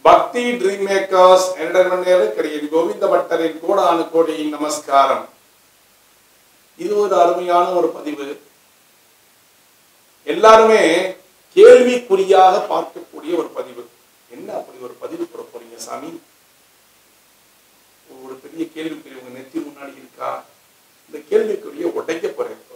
பக்தி dream makers entertainment Govinda பட்டரின் கோடானு கோடி நமஸ்காரம் இது ஒரு அருமையான ஒரு பதிவு எல்லாருமே கேள்விக்குறியாக பார்க்கக்கூடிய ஒரு பதிவு என்ன அப்படி ஒரு பதிவு போட போறீங்க சாமி ஒரு பெரிய கேள்விக்குறி உங்க நெத்தி முன்னாடி இருக்கா இந்த கேள்விக்குரிய உடைக்க போறேன் இப்போ.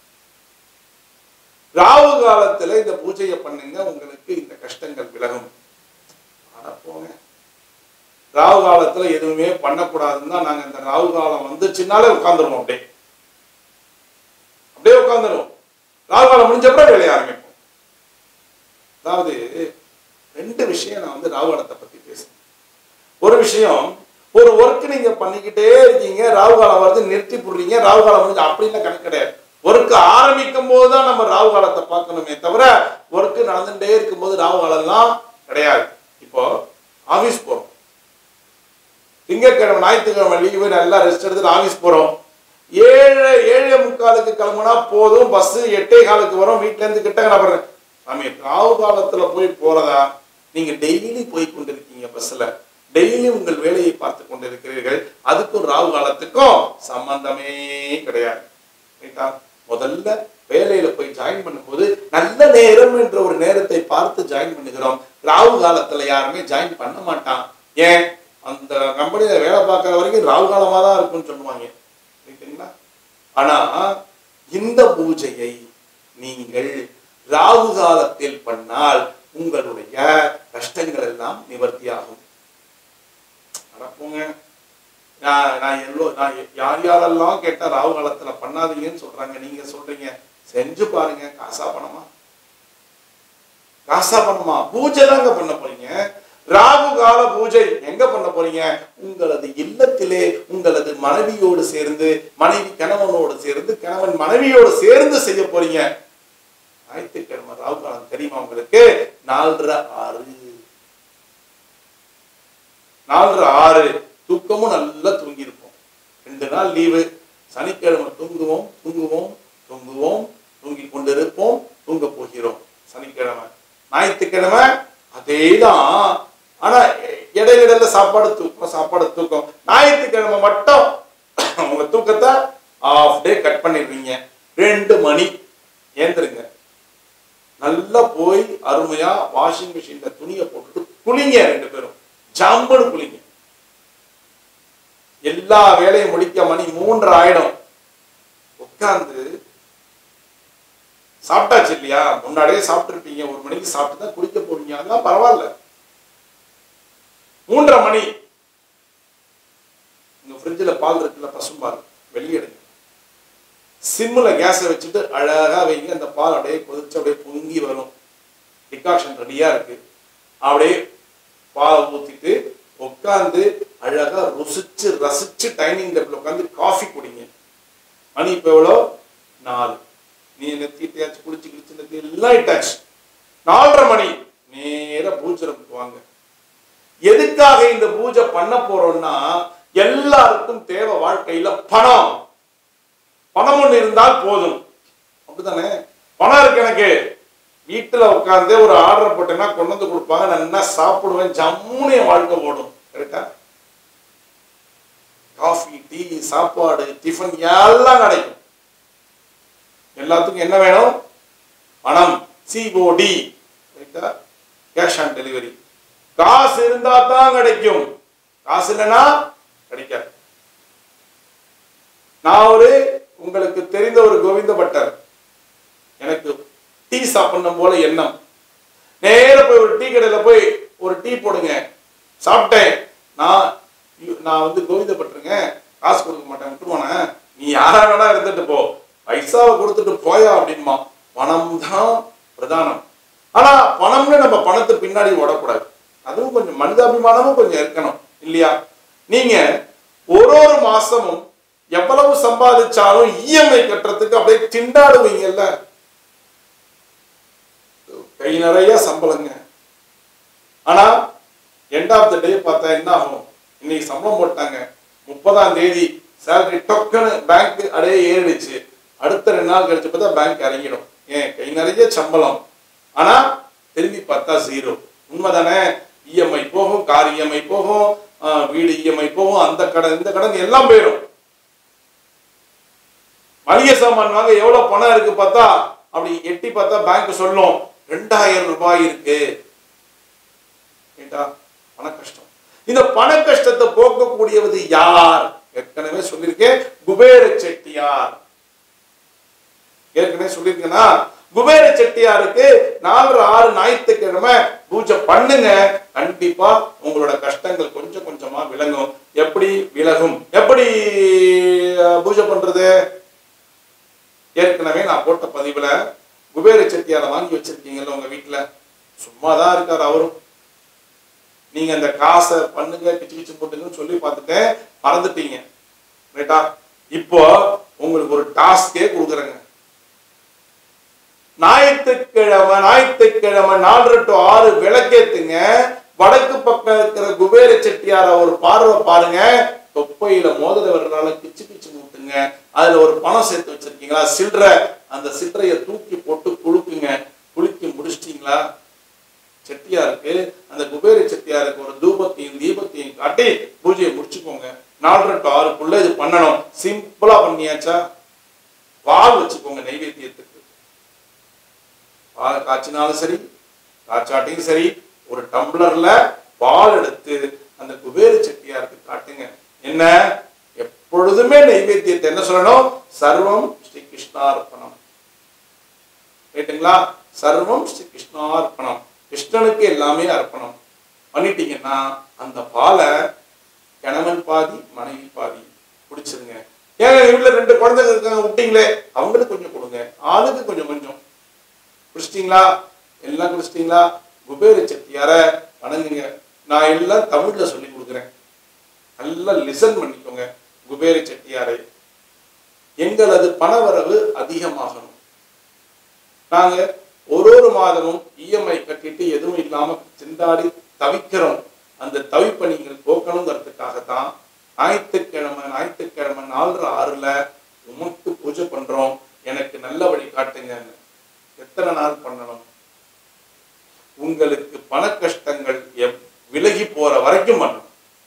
ராவு காலத்துல இந்த பூஜையை பண்ணுங்க உங்களுக்கு இந்த கஷ்டங்கள் விலகும் அட போங்க ராவு காலத்துல எதுவுமே பண்ணக்கூடாதுன்னு தான் நாங்க இந்த ராவு காலம் வந்துச்சுனாலே உட்காந்துருவோம் அப்படியே அப்படியே உட்காந்துருவோம் ராவு காலம் முடிஞ்ச அப்புறம் வேலையை ஆரம்பிப்போம் அதாவது ரெண்டு விஷயம் நான் வந்து ராவு காலத்தை பத்தி பேசுறேன் ஒரு விஷயம் ஒரு ஒர்க் நீங்க பண்ணிக்கிட்டே இருக்கீங்க ராவு காலம் வருது நிறுத்தி போடுறீங்க ராவு காலம் முடிஞ்சு அப்படின்னு கணக்கு கிடையாது ஒர்க் ஆரம்பிக்கும் போது தான் நம்ம ராவு காலத்தை பார்க்கணுமே தவிர ஒர்க் நடந்துட்டே இருக்கும்போது ராவு காலம்லாம் கிடையாது இப்போ ஆபீஸ் போறோம் திங்கட்கிழமை ஞாயிற்றுக்கிழமை லீவு நல்லா ரெஸ்ட் எடுத்துட்டு ஆபீஸ் போறோம் ஏழு ஏழு முக்காலுக்கு கிளம்புனா போதும் பஸ் எட்டே காலுக்கு வரும் வீட்ல இருந்து கிட்ட கிளம்புறேன் சாமி ராவு காலத்துல போய் போறதா நீங்க டெய்லி போய் கொண்டிருக்கீங்க பஸ்ல டெய்லி உங்கள் வேலையை பார்த்து கொண்டிருக்கிறீர்கள் அதுக்கும் ராவு காலத்துக்கும் சம்பந்தமே கிடையாது ரைட்டா முதல்ல வேலையில போய் ஜாயின் பண்ணும்போது நல்ல நேரம் என்ற ஒரு நேரத்தை பார்த்து ஜாயின் பண்ணுகிறோம் ராவு காலத்துல யாருமே ஜாயின் பண்ண மாட்டான் ஏன் அந்த கம்பெனியில வேலை பார்க்குற வரைக்கும் ராவு காலமா தான் இருக்கும்னு சொல்லுவாங்க ரைட்டுங்களா ஆனா இந்த பூஜையை நீங்கள் ராகு காலத்தில் பண்ணால் உங்களுடைய கஷ்டங்கள் எல்லாம் நிவர்த்தியாகும் நடப்புங்க நான் நான் எல்லோ நான் யார் யாரெல்லாம் கேட்டா ராகு காலத்துல பண்ணாதீங்கன்னு சொல்றாங்க நீங்க சொல்றீங்க செஞ்சு பாருங்க காசா பணமா காசா பணமா பூஜை தாங்க பண்ண போறீங்க ராகு கால பூஜை எங்க பண்ண போறீங்க உங்களது இல்லத்திலே உங்களது மனைவியோடு சேர்ந்து மனைவி கணவனோடு சேர்ந்து கணவன் மனைவியோடு சேர்ந்து செய்ய போறீங்க ஞாயிற்றுக்கிழமை ராகு காலம் தெரியுமா உங்களுக்கு நாலரை ஆறு நாலரை ஆறு தூக்கமும் நல்லா தூங்கியிருப்போம் ரெண்டு நாள் லீவு சனிக்கிழமை தூங்குவோம் தூங்குவோம் தூங்குவோம் தூங்கி கொண்டிருப்போம் தூங்க போகிறோம் சனிக்கிழமை ஞாயிற்றுக்கிழமை அதேதான் ஆனா இடையில இடையில சாப்பாடு தூக்கம் சாப்பாடு தூக்கம் ஞாயிற்றுக்கிழமை மட்டும் உங்க தூக்கத்தை ஆஃப் டே கட் பண்ணிடுவீங்க ரெண்டு மணி ஏந்திருங்க நல்லா போய் அருமையா வாஷிங் மிஷின்ல துணியை போட்டுட்டு குளிங்க ரெண்டு பேரும் ஜம்புன்னு குளிங்க எல்லா வேலையும் முடிக்க மணி மூன்று ஆயிடும் உட்கார்ந்து சாப்பிட்டாச்சு இல்லையா முன்னாடியே சாப்பிட்டுருப்பீங்க ஒரு மணிக்கு சாப்பிட்டு தான் குளிக்க போவீங்க அதெல்லாம் பரவாயில்ல மூன்றரை மணி உங்க ஃப்ரிட்ஜில் பால் இருக்குல்ல பசும்பால் வெளியெடுங்க சிம்மில் கேஸை வச்சுட்டு அழகா வைங்க அந்த பால் அப்படியே கொதிச்சு அப்படியே பொங்கி வரும் டிகாக்ஷன் ரெடியா இருக்கு அப்படியே பாலை ஊத்திட்டு உட்காந்து அழகா ருசிச்சு ரசிச்சு டைனிங் டேபிள் உட்காந்து காஃபி குடிங்க மணி இப்போ எவ்வளோ நாலு நீ நெத்தி தேய்ச்சி குளிச்சு கிழிச்சு நெத்தி எல்லாம் இட்டாச்சு நாலரை மணி நேரா பூஜை ரூமுக்கு வாங்க எதுக்காக இந்த பூஜை பண்ண போறோம்னா எல்லாருக்கும் தேவை வாழ்க்கையில பணம் பணம் ஒண்ணு இருந்தால் போதும் அப்படிதானே பணம் இருக்கு எனக்கு வீட்டுல உட்கார்ந்தே ஒரு ஆர்டர் போட்டேன்னா கொண்டு வந்து கொடுப்பாங்க நான் என்ன சாப்பிடுவேன் ஜம்முன்னு என் வாழ்க்கை ஓடும் கரெக்டா காஃபி டீ சாப்பாடு டிஃபன் எல்லாம் கிடைக்கும் எல்லாத்துக்கும் என்ன வேணும் பணம் சிஓடி ரைட்டா கேஷ் ஆன் டெலிவரி காசு இருந்தா தான் கிடைக்கும் காசு இல்லைன்னா கிடைக்காது நான் ஒரு உங்களுக்கு தெரிந்த ஒரு கோவிந்த பட்டர் எனக்கு டீ சாப்பிடணும் போல எண்ணம் நேர போய் ஒரு டீ கடையில போய் ஒரு டீ போடுங்க சாப்பிட்டேன் நான் நான் வந்து கோவிந்த பட்டருங்க காசு கொடுக்க மாட்டேன் விட்டுருவானே நீ யாரா வேணா இருந்துட்டு போ பைசாவை கொடுத்துட்டு போயா அப்படின்மா பணம் தான் பிரதானம் ஆனா பணம்னு நம்ம பணத்தை பின்னாடி ஓடக்கூடாது அதுவும் கொஞ்சம் மனிதாபிமானமும் கொஞ்சம் இருக்கணும் இல்லையா நீங்க ஒரு ஒரு மாசமும் எவ்வளவு சம்பாதிச்சாலும் இஎம்ஐ கட்டுறதுக்கு அப்படியே திண்டாடுவீங்கல்ல கை நிறைய சம்பளங்க ஆனா எண்ட் ஆஃப் த டே பார்த்தா என்ன ஆகும் இன்னைக்கு சம்பளம் போட்டாங்க முப்பதாம் தேதி சேலரி டொக்குன்னு பேங்க் அப்படியே ஏறிடுச்சு அடுத்த ரெண்டு நாள் கழிச்சு பார்த்தா பேங்க் இறங்கிடும் ஏன் கை நிறைய சம்பளம் ஆனா திரும்பி பார்த்தா ஜீரோ உண்மைதானே இஎம்ஐ போகும் கார் இஎம்ஐ போகும் ஆஹ், வீடு இஎம்ஐ போகும் அந்த கடன் இந்த கடன் எல்லாம் போயிடும் மளிகை சாமான் வாங்க எவ்வளவு பணம் இருக்கு பார்த்தா அப்படி எட்டி பார்த்தா பேங்க் சொல்லும் ரெண்டாயிரம் ரூபாய் இருக்கு ஏண்டா பண கஷ்டம் இந்த பண கஷ்டத்தை போக்கக்கூடியவது யார் ஏற்கனவே சொல்லியிருக்கேன் குபேர செட்டியார் ஏற்கனவே சொல்லியிருக்கேன்னா குபேர செட்டியாருக்கு நாலு ஆறு ஞாயிற்றுக்கிழமை பூஜை பண்ணுங்க கண்டிப்பா உங்களோட கஷ்டங்கள் கொஞ்சம் கொஞ்சமா விளங்கும் எப்படி விலகும் எப்படி அஹ், பூஜை பண்றது ஏற்கனவே நான் போட்ட பதிவுல குபேர செட்டியாரை வாங்கி வச்சிருக்கீங்கல்ல உங்க வீட்டுல சும்மா தான் இருக்காரு அவரும் நீங்க அந்த காசை பண்ணுங்க கிச்சு கிச்சு போட்டுங்கன்னு சொல்லி பார்த்துட்டேன் மறந்துட்டீங்க ரைட்டா இப்போ உங்களுக்கு ஒரு டாஸ்கே கொடுக்குறேங்க ஞாயிற்றுக்கிழமை ஞாயிற்றுக்கிழமை நாலு டு ஆறு விளக்கேத்துங்க வடக்கு பக்கம் இருக்கிற குபேர செட்டியார ஒரு பார்வை பாருங்க தொப்பையில மோதிர வர்றதால கிச்சு கிச்சு மூட்டுங்க அதுல ஒரு பணம் சேர்த்து வச்சிருக்கீங்களா சில்லற அந்த சில்லறைய தூக்கி போட்டு குளுக்குங்க குலுக்கி முடிச்சிட்டீங்களா செட்டியாருக்கு அந்த குபேர செட்டியாருக்கு ஒரு தூபத்தையும் தீபத்தையும் காட்டி பூஜையை முடிச்சுக்கோங்க நாலரை டு ஆறுக்குள்ள இது பண்ணணும் சிம்பிளா பண்ணியாச்சா பால் வச்சுக்கோங்க நைவேத்தியத்துக்கு பால் காய்ச்சினாலும் சரி காய்ச்சாட்டியும் சரி ஒரு டம்ளர்ல பால் எடுத்து அந்த குபேர செட்டியாருக்கு காட்டுங்க என்ன எப்பொழுதுமே நைவேத்தியத்தை என்ன சொல்லணும் சர்வம் ஸ்ரீ கிருஷ்ணார்ப்பணம் கேட்டுங்களா சர்வம் ஸ்ரீ கிருஷ்ணார்ப்பணம் கிருஷ்ணனுக்கு எல்லாமே அர்ப்பணம் பண்ணிட்டீங்கன்னா அந்த பாலை கணவன் பாதி மனைவி பாதி குடிச்சிருங்க ஏங்க வீட்டுல ரெண்டு குழந்தைங்க இருக்காங்க விட்டீங்களே அவங்களுக்கு கொஞ்சம் கொடுங்க ஆளுக்கு கொஞ்சம் கொஞ்சம் குடிச்சிட்டீங்களா எல்லாம் குடிச்சிட்டீங்களா குபேர செட்டியார வணங்குங்க நான் எல்லாம் தமிழ்ல சொல்லி கொடுக்குறேன் நல்லா லிசன் பண்ணிக்கோங்க குபேர செட்டியாரை எங்களது பணவரவு அதிகமாகணும் நாங்க ஒரு ஒரு மாதமும் இஎம்ஐ கட்டிட்டு எதுவும் இல்லாம திண்டாடி தவிக்கிறோம் அந்த தவிப்பை நீங்கள் போக்கணுங்கிறதுக்காகத்தான் ஞாயிற்றுக்கிழமை ஞாயிற்றுக்கிழமை நாலு ஆறுல உமக்கு பூஜை பண்றோம் எனக்கு நல்ல வழி காட்டுங்க எத்தனை நாள் பண்ணணும் உங்களுக்கு பண கஷ்டங்கள் எப்- விலகி போற வரைக்கும் பண்ணணும்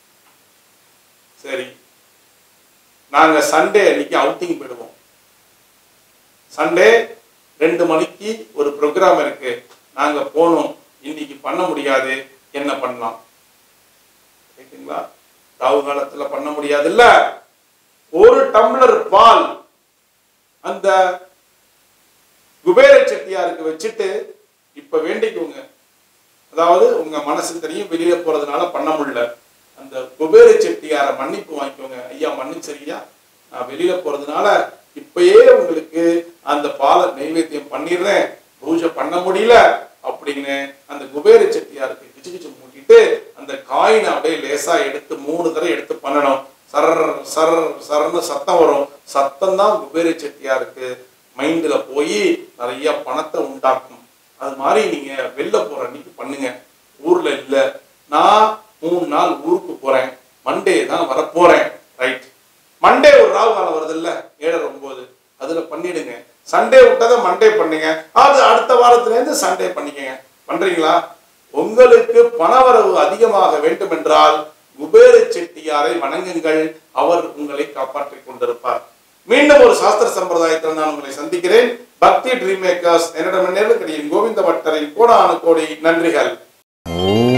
சரி நாங்க சண்டே அன்னைக்கு அவுட்டிங் போயிடுவோம் சண்டே ரெண்டு மணிக்கு ஒரு ப்ரோக்ராம் இருக்கு நாங்க போனோம் இன்னைக்கு பண்ண முடியாது என்ன பண்ணலாம் ரைட்டுங்களா ராகு காலத்துல பண்ண முடியாதுல்ல ஒரு டம்ளர் பால் அந்த குபேர செட்டியாருக்கு வச்சுட்டு இப்ப வேண்டிக்கோங்க அதாவது உங்க மனசுக்கு தெரியும் வெளியில போறதுனால பண்ண முடியல அந்த குபேர செட்டியார மன்னிப்பு வாங்கிக்கோங்க ஐயா மன்னிச்சரியா நான் வெளியில போறதுனால இப்பயே உங்களுக்கு அந்த பாலை நைவேத்தியம் பண்ணிடுறேன் பூஜை பண்ண முடியல அப்படின்னு அந்த குபேர செட்டியாருக்கு கிச்சு கிச்சு மூட்டிட்டு அந்த காயினை அப்படியே லேசா எடுத்து மூணு தடவை எடுத்து பண்ணணும் சரர் சரர் சரன்னு சத்தம் வரும் சத்தம் தான் குபேர செட்டியாருக்கு மைண்ட்ல போய் நிறைய பணத்தை உண்டாக்கும் அது மாதிரி நீங்க வெளில போற அன்னைக்கு பண்ணுங்க ஊர்ல இல்ல நான் மூணு நாள் ஊருக்கு போறேன் மண்டே தான் வரப்போறேன் ரைட் மண்டே ஒரு ராவு காலம் வருது இல்ல ஏழரை ஒன்பது அதுல பண்ணிடுங்க சண்டே விட்டதை மண்டே பண்ணுங்க அது அடுத்த வாரத்துல இருந்து சண்டே பண்ணிக்கங்க பண்றீங்களா உங்களுக்கு பணவரவு அதிகமாக வேண்டும் என்றால் குபேர செட்டியாரை வணங்குங்கள் அவர் உங்களை காப்பாற்றிக் கொண்டிருப்பார் மீண்டும் ஒரு சாஸ்திர சம்பிரதாயத்தில் நான் உங்களை சந்திக்கிறேன் பக்தி ட்ரீம் மேக்கர்ஸ் என்னிடம் நேர்களுக்கு கோவிந்த பட்டரின் கோடானு கோடி நன்றிகள் ஓம்